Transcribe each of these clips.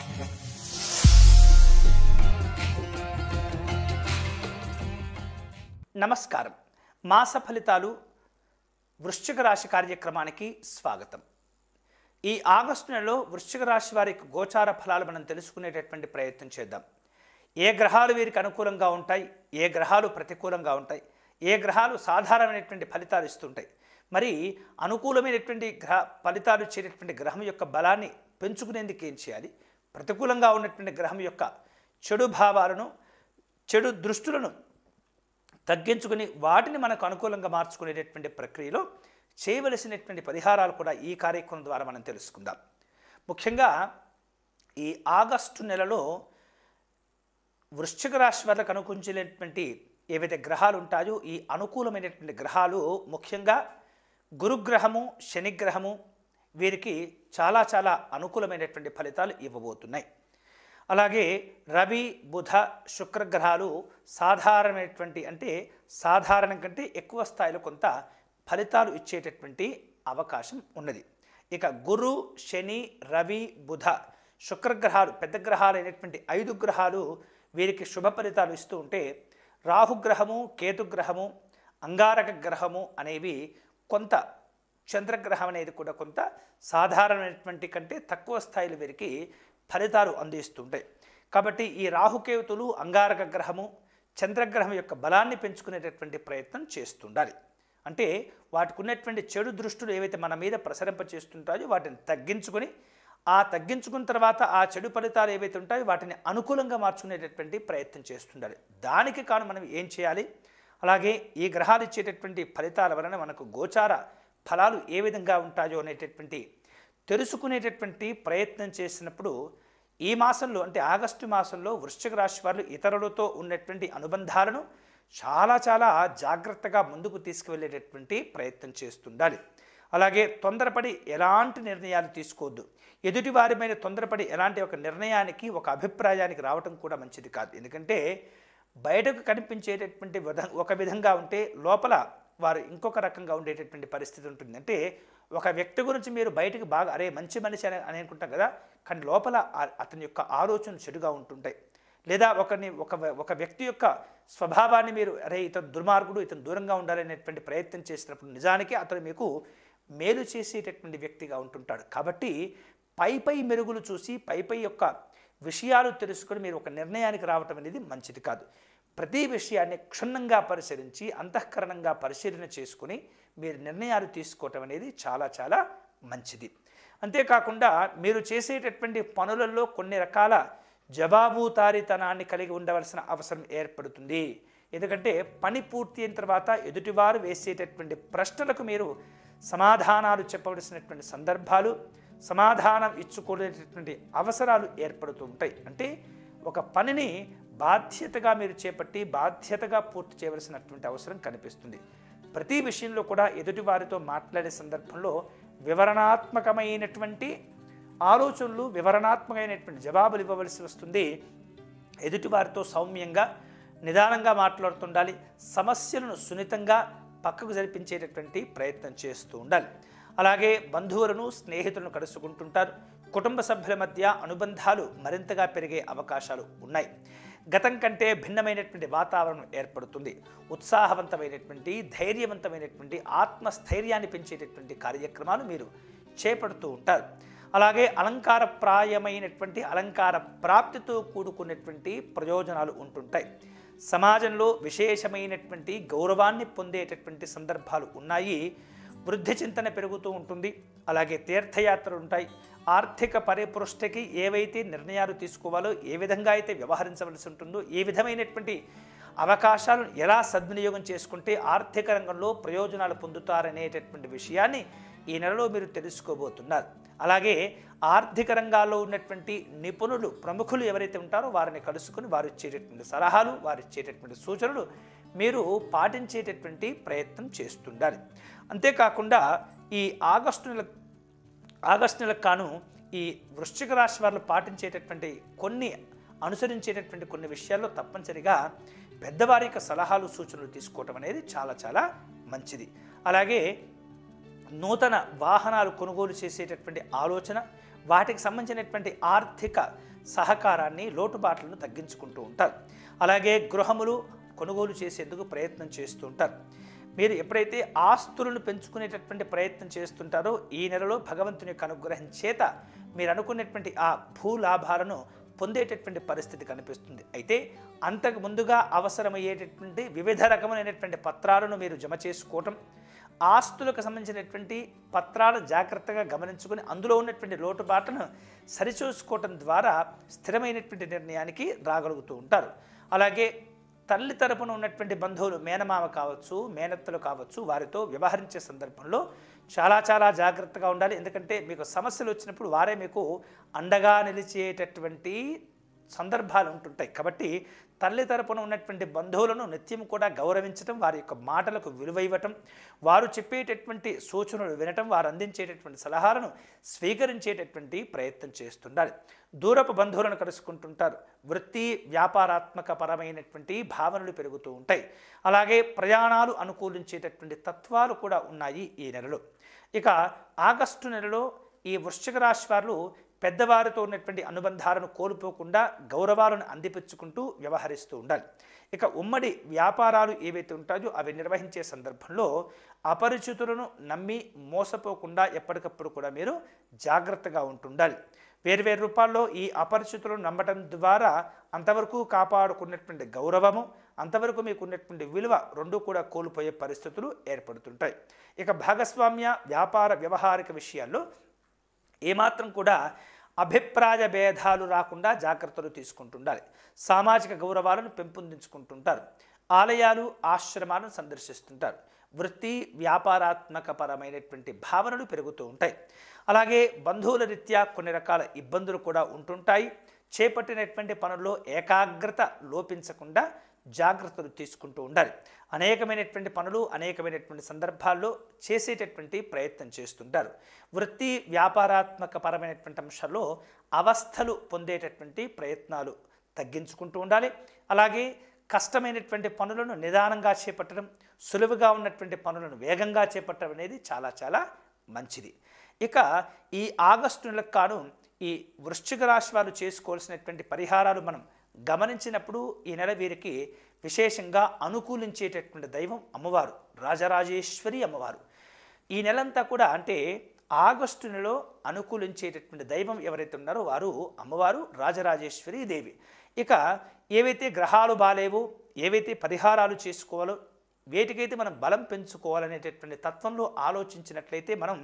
నమస్కారం మాస ఫలితాలు వృశ్చిక రాశి కార్యక్రమానికి స్వాగతం ఈ ఆగస్టు నెలలో వృశ్చిక రాశి వారికి గోచార ఫలాలు మనం తెలుసుకునేటటువంటి ప్రయత్నం చేద్దాం ఏ గ్రహాలు వీరికి అనుకూలంగా ఉంటాయి ఏ గ్రహాలు ప్రతికూలంగా ఉంటాయి ఏ గ్రహాలు సాధారణమైనటువంటి ఫలితాలు ఇస్తుంటాయి మరి అనుకూలమైనటువంటి గ్రహ ఫలితాలు ఇచ్చేటటువంటి గ్రహం యొక్క బలాన్ని పెంచుకునేందుకు ఏం చేయాలి ప్రతికూలంగా ఉన్నటువంటి గ్రహం యొక్క చెడు భావాలను చెడు దృష్టులను తగ్గించుకుని వాటిని మనకు అనుకూలంగా మార్చుకునేటటువంటి ప్రక్రియలో చేయవలసినటువంటి పరిహారాలు కూడా ఈ కార్యక్రమం ద్వారా మనం తెలుసుకుందాం ముఖ్యంగా ఈ ఆగస్టు నెలలో వృశ్చిక రాశి వాళ్ళకు అనుకూలించినటువంటి ఏవైతే గ్రహాలు ఉంటాయో ఈ అనుకూలమైనటువంటి గ్రహాలు ముఖ్యంగా గురుగ్రహము శనిగ్రహము వీరికి చాలా చాలా అనుకూలమైనటువంటి ఫలితాలు ఇవ్వబోతున్నాయి అలాగే రవి బుధ శుక్రగ్రహాలు సాధారణమైనటువంటి అంటే సాధారణం కంటే ఎక్కువ స్థాయిలో కొంత ఫలితాలు ఇచ్చేటటువంటి అవకాశం ఉన్నది ఇక గురు శని రవి బుధ శుక్రగ్రహాలు పెద్ద గ్రహాలైనటువంటి ఐదు గ్రహాలు వీరికి శుభ ఫలితాలు ఇస్తూ ఉంటే రాహుగ్రహము కేతుగ్రహము అంగారక గ్రహము అనేవి కొంత చంద్రగ్రహం అనేది కూడా కొంత సాధారణమైనటువంటి కంటే తక్కువ స్థాయిలో వీరికి ఫలితాలు అందిస్తుంటాయి కాబట్టి ఈ రాహుకేతులు అంగారక గ్రహము చంద్రగ్రహం యొక్క బలాన్ని పెంచుకునేటటువంటి ప్రయత్నం చేస్తుండాలి అంటే వాటికి ఉన్నటువంటి చెడు దృష్టులు ఏవైతే మన మీద ప్రసరింప చేస్తుంటాయో వాటిని తగ్గించుకొని ఆ తగ్గించుకున్న తర్వాత ఆ చెడు ఫలితాలు ఏవైతే ఉంటాయో వాటిని అనుకూలంగా మార్చుకునేటటువంటి ప్రయత్నం చేస్తుండాలి దానికి కాను మనం ఏం చేయాలి అలాగే ఈ గ్రహాలు ఇచ్చేటటువంటి ఫలితాల వలన మనకు గోచార ఫలాలు ఏ విధంగా ఉంటాయో అనేటటువంటి తెలుసుకునేటటువంటి ప్రయత్నం చేసినప్పుడు ఈ మాసంలో అంటే ఆగస్టు మాసంలో వృశ్చిక రాశి వారు ఇతరులతో ఉన్నటువంటి అనుబంధాలను చాలా చాలా జాగ్రత్తగా ముందుకు తీసుకువెళ్ళేటటువంటి ప్రయత్నం చేస్తుండాలి అలాగే తొందరపడి ఎలాంటి నిర్ణయాలు తీసుకోవద్దు ఎదుటి వారి మీద తొందరపడి ఎలాంటి ఒక నిర్ణయానికి ఒక అభిప్రాయానికి రావటం కూడా మంచిది కాదు ఎందుకంటే బయటకు కనిపించేటటువంటి విధ ఒక విధంగా ఉంటే లోపల వారు ఇంకొక రకంగా ఉండేటటువంటి పరిస్థితి ఉంటుంది అంటే ఒక వ్యక్తి గురించి మీరు బయటకు బాగా అరే మంచి మనిషి అని అని అనుకుంటాం కదా కానీ లోపల ఆ- అతని యొక్క ఆలోచనలు చెడుగా ఉంటుంటాయి లేదా ఒకరిని ఒక ఒక వ్యక్తి యొక్క స్వభావాన్ని మీరు అరే ఇతను దుర్మార్గుడు ఇతను దూరంగా ఉండాలనేటువంటి ప్రయత్నం చేసినప్పుడు నిజానికి అతను మీకు మేలు చేసేటటువంటి వ్యక్తిగా ఉంటుంటాడు కాబట్టి పై పై మెరుగులు చూసి పై పై యొక్క విషయాలు తెలుసుకొని మీరు ఒక నిర్ణయానికి రావటం అనేది మంచిది కాదు ప్రతి విషయాన్ని క్షుణ్ణంగా పరిశీలించి అంతఃకరణంగా పరిశీలన చేసుకుని మీరు నిర్ణయాలు తీసుకోవటం అనేది చాలా చాలా మంచిది అంతేకాకుండా మీరు చేసేటటువంటి పనులలో కొన్ని రకాల జవాబుదారీతనాన్ని కలిగి ఉండవలసిన అవసరం ఏర్పడుతుంది ఎందుకంటే పని పూర్తి అయిన తర్వాత ఎదుటివారు వేసేటటువంటి ప్రశ్నలకు మీరు సమాధానాలు చెప్పవలసినటువంటి సందర్భాలు సమాధానం ఇచ్చుకునేటటువంటి అవసరాలు ఏర్పడుతూ ఉంటాయి అంటే ఒక పనిని బాధ్యతగా మీరు చేపట్టి బాధ్యతగా పూర్తి చేయవలసినటువంటి అవసరం కనిపిస్తుంది ప్రతి విషయంలో కూడా ఎదుటివారితో మాట్లాడే సందర్భంలో వివరణాత్మకమైనటువంటి ఆలోచనలు వివరణాత్మకమైనటువంటి జవాబులు ఇవ్వవలసి వస్తుంది ఎదుటివారితో సౌమ్యంగా నిదానంగా మాట్లాడుతుండాలి సమస్యలను సున్నితంగా పక్కకు జరిపించేటటువంటి ప్రయత్నం చేస్తూ ఉండాలి అలాగే బంధువులను స్నేహితులను కలుసుకుంటుంటారు కుటుంబ సభ్యుల మధ్య అనుబంధాలు మరింతగా పెరిగే అవకాశాలు ఉన్నాయి గతం కంటే భిన్నమైనటువంటి వాతావరణం ఏర్పడుతుంది ఉత్సాహవంతమైనటువంటి ధైర్యవంతమైనటువంటి ఆత్మస్థైర్యాన్ని పెంచేటటువంటి కార్యక్రమాలు మీరు చేపడుతూ ఉంటారు అలాగే అలంకారప్రాయమైనటువంటి అలంకార ప్రాప్తితో కూడుకున్నటువంటి ప్రయోజనాలు ఉంటుంటాయి సమాజంలో విశేషమైనటువంటి గౌరవాన్ని పొందేటటువంటి సందర్భాలు ఉన్నాయి వృద్ధి చింతన పెరుగుతూ ఉంటుంది అలాగే తీర్థయాత్రలు ఉంటాయి ఆర్థిక పరిపుష్టికి ఏవైతే నిర్ణయాలు తీసుకోవాలో ఏ విధంగా అయితే వ్యవహరించవలసి ఉంటుందో ఏ విధమైనటువంటి అవకాశాలను ఎలా సద్వినియోగం చేసుకుంటే ఆర్థిక రంగంలో ప్రయోజనాలు పొందుతారనేటటువంటి విషయాన్ని ఈ నెలలో మీరు తెలుసుకోబోతున్నారు అలాగే ఆర్థిక రంగాల్లో ఉన్నటువంటి నిపుణులు ప్రముఖులు ఎవరైతే ఉంటారో వారిని కలుసుకుని వారు ఇచ్చేటటువంటి సలహాలు వారు ఇచ్చేటటువంటి సూచనలు మీరు పాటించేటటువంటి ప్రయత్నం చేస్తుండాలి అంతేకాకుండా ఈ ఆగస్టు నెల ఆగస్టు నెలకు కాను ఈ వృశ్చిక రాశి వారు పాటించేటటువంటి కొన్ని అనుసరించేటటువంటి కొన్ని విషయాల్లో తప్పనిసరిగా పెద్దవారి యొక్క సలహాలు సూచనలు తీసుకోవటం అనేది చాలా చాలా మంచిది అలాగే నూతన వాహనాలు కొనుగోలు చేసేటటువంటి ఆలోచన వాటికి సంబంధించినటువంటి ఆర్థిక సహకారాన్ని లోటుబాట్లను తగ్గించుకుంటూ ఉంటారు అలాగే గృహములు కొనుగోలు చేసేందుకు ప్రయత్నం చేస్తూ ఉంటారు మీరు ఎప్పుడైతే ఆస్తులను పెంచుకునేటటువంటి ప్రయత్నం చేస్తుంటారో ఈ నెలలో భగవంతుని యొక్క అనుగ్రహం చేత మీరు అనుకున్నటువంటి ఆ భూలాభాలను పొందేటటువంటి పరిస్థితి కనిపిస్తుంది అయితే అంతకు ముందుగా అవసరమయ్యేటటువంటి వివిధ రకమైనటువంటి పత్రాలను మీరు జమ చేసుకోవటం ఆస్తులకు సంబంధించినటువంటి పత్రాలు జాగ్రత్తగా గమనించుకొని అందులో ఉన్నటువంటి లోటుబాటును సరిచూసుకోవటం ద్వారా స్థిరమైనటువంటి నిర్ణయానికి రాగలుగుతూ ఉంటారు అలాగే తల్లి తరపున ఉన్నటువంటి బంధువులు మేనమామ కావచ్చు మేనత్తలు కావచ్చు వారితో వ్యవహరించే సందర్భంలో చాలా చాలా జాగ్రత్తగా ఉండాలి ఎందుకంటే మీకు సమస్యలు వచ్చినప్పుడు వారే మీకు అండగా నిలిచేటటువంటి సందర్భాలు ఉంటుంటాయి కాబట్టి తల్లి తరపున ఉన్నటువంటి బంధువులను నిత్యం కూడా గౌరవించటం వారి యొక్క మాటలకు విలువ ఇవ్వటం వారు చెప్పేటటువంటి సూచనలు వినటం వారు అందించేటటువంటి సలహాలను స్వీకరించేటటువంటి ప్రయత్నం చేస్తుండాలి దూరపు బంధువులను కలుసుకుంటుంటారు వృత్తి వ్యాపారాత్మక పరమైనటువంటి భావనలు పెరుగుతూ ఉంటాయి అలాగే ప్రయాణాలు అనుకూలించేటటువంటి తత్వాలు కూడా ఉన్నాయి ఈ నెలలో ఇక ఆగస్టు నెలలో ఈ వృశ్చిక రాశి వారు పెద్దవారితో ఉన్నటువంటి అనుబంధాలను కోల్పోకుండా గౌరవాలను అందిపుచ్చుకుంటూ వ్యవహరిస్తూ ఉండాలి ఇక ఉమ్మడి వ్యాపారాలు ఏవైతే ఉంటాయో అవి నిర్వహించే సందర్భంలో అపరిచితులను నమ్మి మోసపోకుండా ఎప్పటికప్పుడు కూడా మీరు జాగ్రత్తగా ఉంటుండాలి వేరువేరు రూపాల్లో ఈ అపరిచితులను నమ్మటం ద్వారా అంతవరకు కాపాడుకున్నటువంటి గౌరవము అంతవరకు మీకు ఉన్నటువంటి విలువ రెండు కూడా కోల్పోయే పరిస్థితులు ఏర్పడుతుంటాయి ఇక భాగస్వామ్య వ్యాపార వ్యవహారిక విషయాల్లో ఏమాత్రం కూడా అభిప్రాయ భేదాలు రాకుండా జాగ్రత్తలు తీసుకుంటుండాలి సామాజిక గౌరవాలను పెంపొందించుకుంటుంటారు ఆలయాలు ఆశ్రమాలను సందర్శిస్తుంటారు వృత్తి వ్యాపారాత్మక పరమైనటువంటి భావనలు పెరుగుతూ ఉంటాయి అలాగే బంధువుల రీత్యా కొన్ని రకాల ఇబ్బందులు కూడా ఉంటుంటాయి చేపట్టినటువంటి పనుల్లో ఏకాగ్రత లోపించకుండా జాగ్రత్తలు తీసుకుంటూ ఉండాలి అనేకమైనటువంటి పనులు అనేకమైనటువంటి సందర్భాల్లో చేసేటటువంటి ప్రయత్నం చేస్తుంటారు వృత్తి వ్యాపారాత్మక పరమైనటువంటి అంశాల్లో అవస్థలు పొందేటటువంటి ప్రయత్నాలు తగ్గించుకుంటూ ఉండాలి అలాగే కష్టమైనటువంటి పనులను నిదానంగా చేపట్టడం సులువుగా ఉన్నటువంటి పనులను వేగంగా చేపట్టడం అనేది చాలా చాలా మంచిది ఇక ఈ ఆగస్టు నెలకు కాను ఈ వృశ్చిక రాశి వారు చేసుకోవాల్సినటువంటి పరిహారాలు మనం గమనించినప్పుడు ఈ నెల వీరికి విశేషంగా అనుకూలించేటటువంటి దైవం అమ్మవారు రాజరాజేశ్వరి అమ్మవారు ఈ నెలంతా కూడా అంటే ఆగస్టు నెలలో అనుకూలించేటటువంటి దైవం ఎవరైతే ఉన్నారో వారు అమ్మవారు రాజరాజేశ్వరి దేవి ఇక ఏవైతే గ్రహాలు బాలేవో ఏవైతే పరిహారాలు చేసుకోవాలో వేటికైతే మనం బలం పెంచుకోవాలనేటటువంటి తత్వంలో ఆలోచించినట్లయితే మనం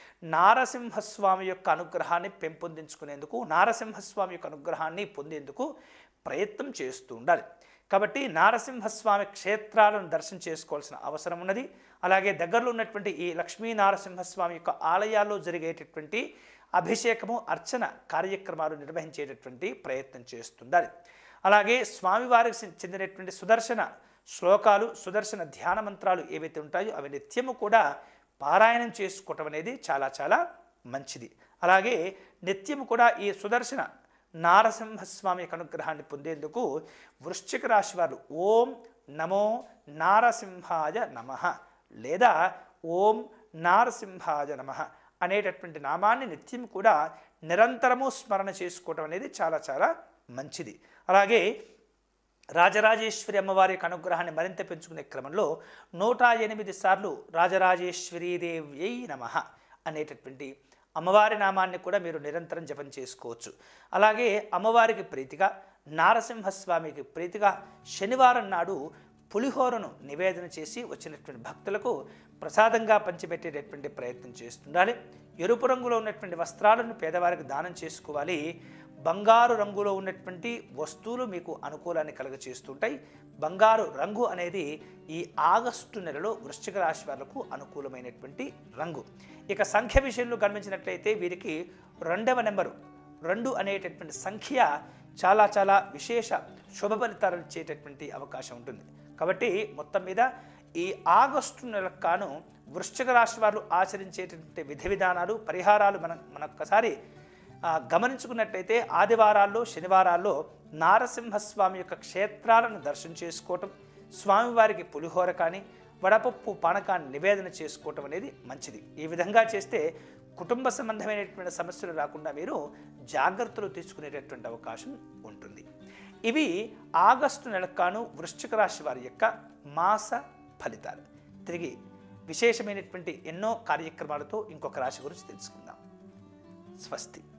నారసింహస్వామి యొక్క అనుగ్రహాన్ని పెంపొందించుకునేందుకు నారసింహస్వామి యొక్క అనుగ్రహాన్ని పొందేందుకు ప్రయత్నం చేస్తూ ఉండాలి కాబట్టి నారసింహస్వామి క్షేత్రాలను దర్శనం చేసుకోవాల్సిన అవసరం ఉన్నది అలాగే దగ్గరలో ఉన్నటువంటి ఈ లక్ష్మీ నారసింహస్వామి యొక్క ఆలయాల్లో జరిగేటటువంటి అభిషేకము అర్చన కార్యక్రమాలు నిర్వహించేటటువంటి ప్రయత్నం చేస్తుండాలి అలాగే స్వామివారికి చెందినటువంటి సుదర్శన శ్లోకాలు సుదర్శన ధ్యాన మంత్రాలు ఏవైతే ఉంటాయో అవి నిత్యము కూడా పారాయణం చేసుకోవటం అనేది చాలా చాలా మంచిది అలాగే నిత్యము కూడా ఈ సుదర్శన నారసింహస్వామి యొక్క అనుగ్రహాన్ని పొందేందుకు వృశ్చిక రాశి వారు ఓం నమో నారసింహాయ నమ లేదా ఓం నారసింహాయ నమ అనేటటువంటి నామాన్ని నిత్యం కూడా నిరంతరము స్మరణ చేసుకోవటం అనేది చాలా చాలా మంచిది అలాగే రాజరాజేశ్వరి అమ్మవారి యొక్క అనుగ్రహాన్ని మరింత పెంచుకునే క్రమంలో నూట ఎనిమిది సార్లు రాజరాజేశ్వరీదేవ్యై నమ అనేటటువంటి అమ్మవారి నామాన్ని కూడా మీరు నిరంతరం జపం చేసుకోవచ్చు అలాగే అమ్మవారికి ప్రీతిగా నారసింహస్వామికి ప్రీతిగా శనివారం నాడు పులిహోరను నివేదన చేసి వచ్చినటువంటి భక్తులకు ప్రసాదంగా పంచిపెట్టేటటువంటి ప్రయత్నం చేస్తుండాలి ఎరుపు రంగులో ఉన్నటువంటి వస్త్రాలను పేదవారికి దానం చేసుకోవాలి బంగారు రంగులో ఉన్నటువంటి వస్తువులు మీకు అనుకూలాన్ని కలుగచేస్తుంటాయి బంగారు రంగు అనేది ఈ ఆగస్టు నెలలో వృశ్చిక రాశి వాళ్లకు అనుకూలమైనటువంటి రంగు ఇక సంఖ్య విషయంలో గమనించినట్లయితే వీరికి రెండవ నెంబరు రెండు అనేటటువంటి సంఖ్య చాలా చాలా విశేష శుభ ఫలితాలు ఇచ్చేటటువంటి అవకాశం ఉంటుంది కాబట్టి మొత్తం మీద ఈ ఆగస్టు నెలకు కాను వృశ్చిక రాశి వారు ఆచరించేటటువంటి విధి విధానాలు పరిహారాలు మనం మనొక్కసారి ఆ, గమనించుకున్నట్లయితే ఆదివారాల్లో శనివారాల్లో నారసింహస్వామి యొక్క క్షేత్రాలను దర్శనం చేసుకోవటం స్వామివారికి పులిహోర కానీ వడపప్పు పానకాన్ని నివేదన చేసుకోవటం అనేది మంచిది ఈ విధంగా చేస్తే కుటుంబ సంబంధమైనటువంటి సమస్యలు రాకుండా మీరు జాగ్రత్తలు తీసుకునేటటువంటి అవకాశం ఉంటుంది ఇవి ఆగస్టు నెలకాను వృశ్చిక రాశి వారి యొక్క మాస ఫలితాలు తిరిగి విశేషమైనటువంటి ఎన్నో కార్యక్రమాలతో ఇంకొక రాశి గురించి తెలుసుకుందాం స్వస్తి